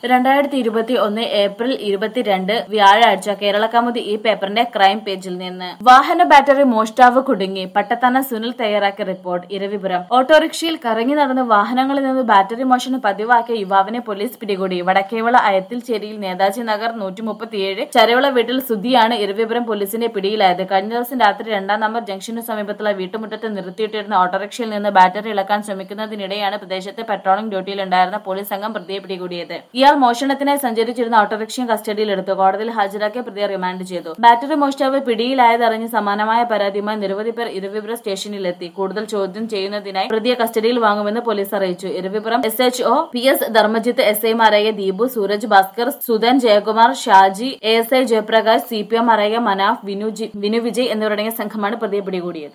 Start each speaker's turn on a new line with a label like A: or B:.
A: രണ്ടായിരത്തി ഇരുപത്തി ഒന്ന് ഏപ്രിൽ ഇരുപത്തിരണ്ട് വ്യാഴാഴ്ച കേരളകൗമുദി ഈ പേപ്പറിന്റെ ക്രൈം പേജിൽ നിന്ന് വാഹന ബാറ്ററി മോഷ്ടാവ് കുടുങ്ങി പട്ടത്തന സുനിൽ തയ്യാറാക്കിയ റിപ്പോർട്ട് ഇരവിപുരം ഓട്ടോറിക്ഷയിൽ കറങ്ങി നടന്ന് വാഹനങ്ങളിൽ നിന്ന് ബാറ്ററി മോഷണം പതിവാക്കിയ യുവാവിനെ പോലീസ് പിടികൂടി വടക്കേവള അയത്തിൽച്ചേരിയിൽ നേതാജി നഗർ നൂറ്റി മുപ്പത്തിയേഴ് ചരവിള വീട്ടിൽ സുധിയാണ് ഇരവിപുരം പോലീസിന്റെ പിടിയിലായത് കഴിഞ്ഞ ദിവസം രാത്രി രണ്ടാം നമ്പർ ജംഗ്ഷനു സമീപത്തുള്ള വീട്ടുമുറ്റത്ത് നിർത്തിയിട്ടിരുന്ന ഓട്ടോറിക്ഷയിൽ നിന്ന് ബാറ്ററി ഇളക്കാൻ ശ്രമിക്കുന്നതിനിടെയാണ് പ്രദേശത്ത് പെട്രോളിംഗ് ഡ്യൂട്ടിയിലുണ്ടായിരുന്ന പോലീസ് സംഘം പ്രതിയെ പിടികൂടിയത് ഇയാൾ മോഷണത്തിനായി സഞ്ചരിച്ചിരുന്ന ഓട്ടോറിക്ഷയും കസ്റ്റഡിയിലെടുത്തു കോടതിയിൽ ഹാജരാക്കിയ പ്രതിയെ റിമാൻഡ് ചെയ്തു ബാറ്ററി മോഷ്ടാവ് പിടിയിലായതറിഞ്ഞ് സമാനമായ പരാതിയുമായി നിരവധി പേർ ഇരവിപുരം സ്റ്റേഷനിലെത്തി കൂടുതൽ ചോദ്യം ചെയ്യുന്നതിനായി പ്രതിയെ കസ്റ്റഡിയിൽ വാങ്ങുമെന്ന് പോലീസ് അറിയിച്ചു Eravipuram S H O P S Dharmajith S ഐമാരായ Deepu Sooraj Bhaskar Sudhan Jayakumar Shaji A S I Jayaprakash C P M ആരായ മനാഫ് വിനു ജി- വിനു വിജയ് എന്നിവരടങ്ങിയ സംഘമാണ് പ്രതിയെ പിടികൂടിയത്